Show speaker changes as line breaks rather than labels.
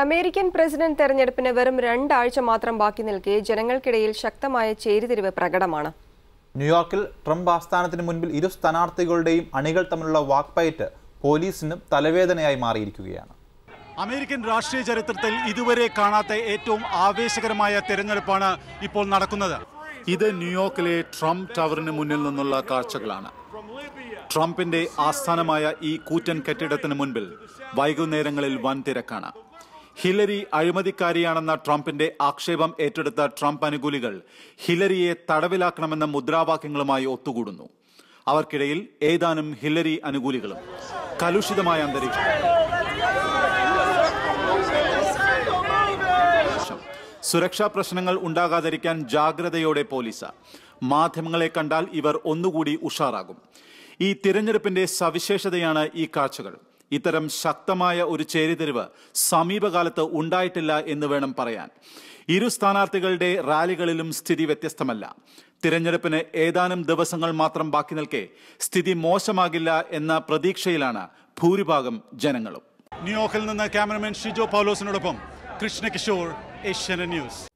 American president തെരഞ്ഞെടുപ്പിന് വെറും രണ്ടാഴ്ച മാത്രം ബാക്കി നിൽക്കെ ജനങ്ങൾക്കിടയിൽ ശക്തമായ ചേരിതിരിവ് പ്രകടമാണ്
ന്യൂയോർക്കിൽ ട്രംപ് ആസ്ഥാനത്തിന് മുൻപിൽ ഇരു സ്ഥാനാർത്ഥികളുടെയും അണികൾ തമ്മിലുള്ള വാക്പയറ്റ് പോലീസിനും തലവേദനയായി മാറിയിരിക്കുകയാണ്
അമേരിക്കൻ രാഷ്ട്രീയ ചരിത്രത്തിൽ ഇതുവരെ കാണാത്ത ഏറ്റവും ആവേശകരമായ തെരഞ്ഞെടുപ്പാണ് ഇപ്പോൾ നടക്കുന്നത് ഇത് ന്യൂയോർക്കിലെ ട്രംപ് ടവറിന് മുന്നിൽ നിന്നുള്ള കാഴ്ചകളാണ് ട്രംപിന്റെ ആസ്ഥാനമായ ഈ കൂറ്റൻ കെട്ടിടത്തിന് മുൻപിൽ വൈകുന്നേരങ്ങളിൽ വൻ തിരക്കാണ് ഹിലരി അഴിമതിക്കാരിയാണെന്ന ട്രംപിന്റെ ആക്ഷേപം ഏറ്റെടുത്ത ട്രംപ് അനുകൂലികൾ ഹിലരിയെ തടവിലാക്കണമെന്ന മുദ്രാവാക്യങ്ങളുമായി ഒത്തുകൂടുന്നു അവർക്കിടയിൽ ഏതാനും ഹിലരി അനുകൂലികളും കലുഷിതമായ അന്തരീക്ഷം സുരക്ഷാ പ്രശ്നങ്ങൾ ഉണ്ടാകാതിരിക്കാൻ ജാഗ്രതയോടെ പോലീസ് മാധ്യമങ്ങളെ കണ്ടാൽ ഇവർ ഒന്നുകൂടി ഉഷാറാകും ഈ തിരഞ്ഞെടുപ്പിന്റെ സവിശേഷതയാണ് ഈ കാഴ്ചകൾ ഇത്തരം ശക്തമായ ഒരു ചേരിതിരിവ് സമീപകാലത്ത് ഉണ്ടായിട്ടില്ല എന്ന് വേണം പറയാൻ ഇരു സ്ഥാനാർത്ഥികളുടെ റാലികളിലും സ്ഥിതി വ്യത്യസ്തമല്ല തിരഞ്ഞെടുപ്പിന് ഏതാനും ദിവസങ്ങൾ മാത്രം ബാക്കി നിൽക്കെ സ്ഥിതി മോശമാകില്ല എന്ന പ്രതീക്ഷയിലാണ് ഭൂരിഭാഗം ജനങ്ങളും ന്യൂയോർക്കിൽ നിന്ന് ക്യാമറമാൻ ഷിജോ പൗലോസിനോടൊപ്പം കൃഷ്ണകിഷോർ ഏഷ്യൻ ന്യൂസ്